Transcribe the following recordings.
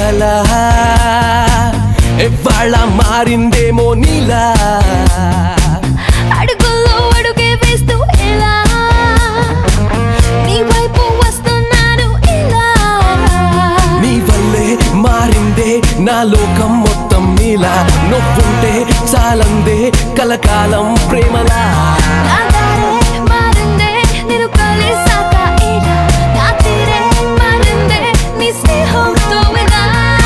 కల ఎవ్వాళ్ళ మారిందేమో నీలా అడుగుల్లో అడుగే వేస్తూ ఇలా నీ వైపు వస్తున్నాను ఇలా నీ వల్లే మారిందే నా లోకం మొత్తం నీలా నొప్పుంటే చాలందే కలకాలం ప్రేమలా నా దారే మారిందే నిన్ను కలిసాక ఇలా నా తీరే మారిందే నీ స్నేహంతో ఇలా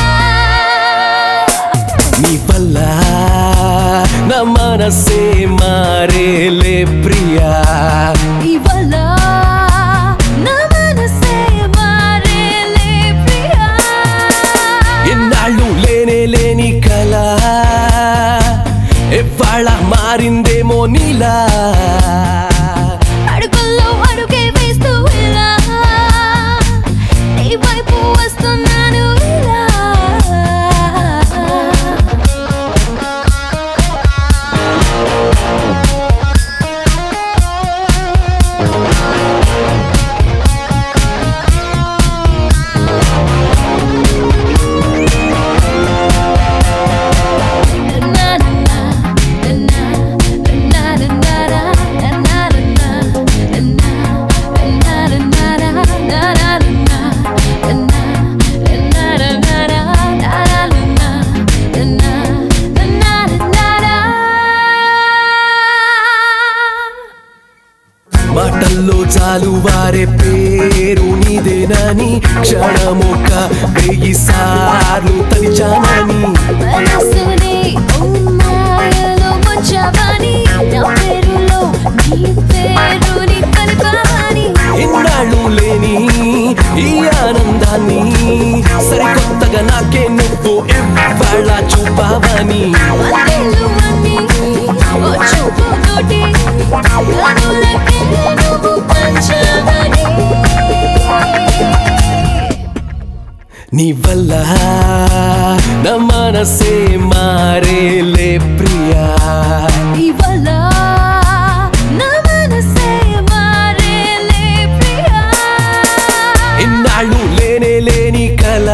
నీ వల్ల నా మనసే మారేలే ప్రియా ఇవాళ నా మనసే మారేలే ప్రియా ఎన్నాళ్ళు లేనే లేని కల ఎవ్వాళ్ళ మారిందేమో నీలా అడుగుల్లో అడుగే వేస్తూ ఇలా నీ వైపు వస్తున్నాను ఇలా మాటల్లో చాలు వారే పేరు నీదేనని క్షణమొక్క వెయ్యి సార్లు తలిచానని మనసుని ఓ మాయలో ముంచవని నా పేరులో నీ పేరుని కలిపవని ఎన్నాళ్ళు లేని ఈ ఆనందాన్ని సరికొత్తగా నాకే నువ్వు ఎవ్వాళ్ళ చూపావని వందేళ్ళు అన్ని ఓ చూపుతోటి కనులకే నువ్వు పంచవని నీ వల్ల నా మనసే మారేలే ప్రియా ఇవాళ నా మనసే మారేలే ప్రియా ఎన్నాళ్ళు లేనే లేని కల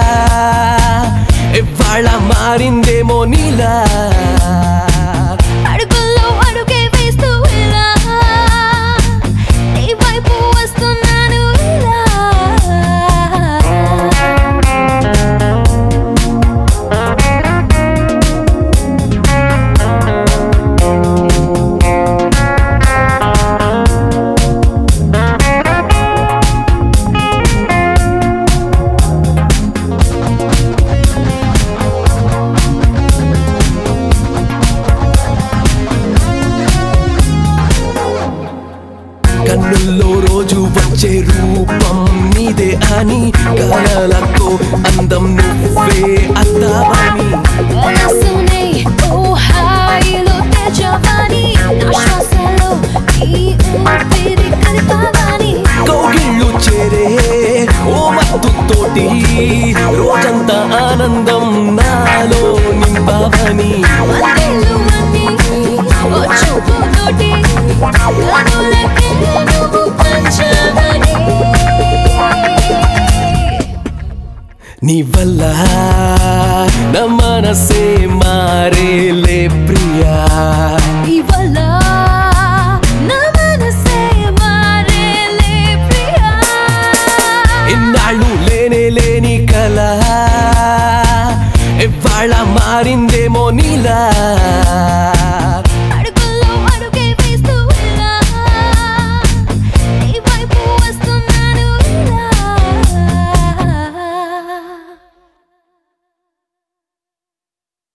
ఎవ్వాళ్ళ మారిందేమో నీలా అడుగుల్లో అడుగే వేస్తూ ఇలా నీ వైపు వస్తున్నాను ఇలా కన్నుల్లో రోజు వచ్చే రూపం నీదే అని కలలతో అందం నువ్వే అద్దావని మనసునే ఓ హాయిలో తెచ్చవని నా శ్వాసలో ఈ ఊపిరి కలిపవని కౌగిళ్ళు చేరే ఓ మత్తుతోటి రోజంతా ఆనందం నాలో నింపావని వందేళ్ళు అన్ని ఓ చూపుతోటి కనులకే నువ్వు పంచవని నీ వల్ల నా మనసే మారేలే ప్రియా ఇవాళ నా మనసే మారేలే ప్రియా ఎన్నాళ్ళు లేనే లేని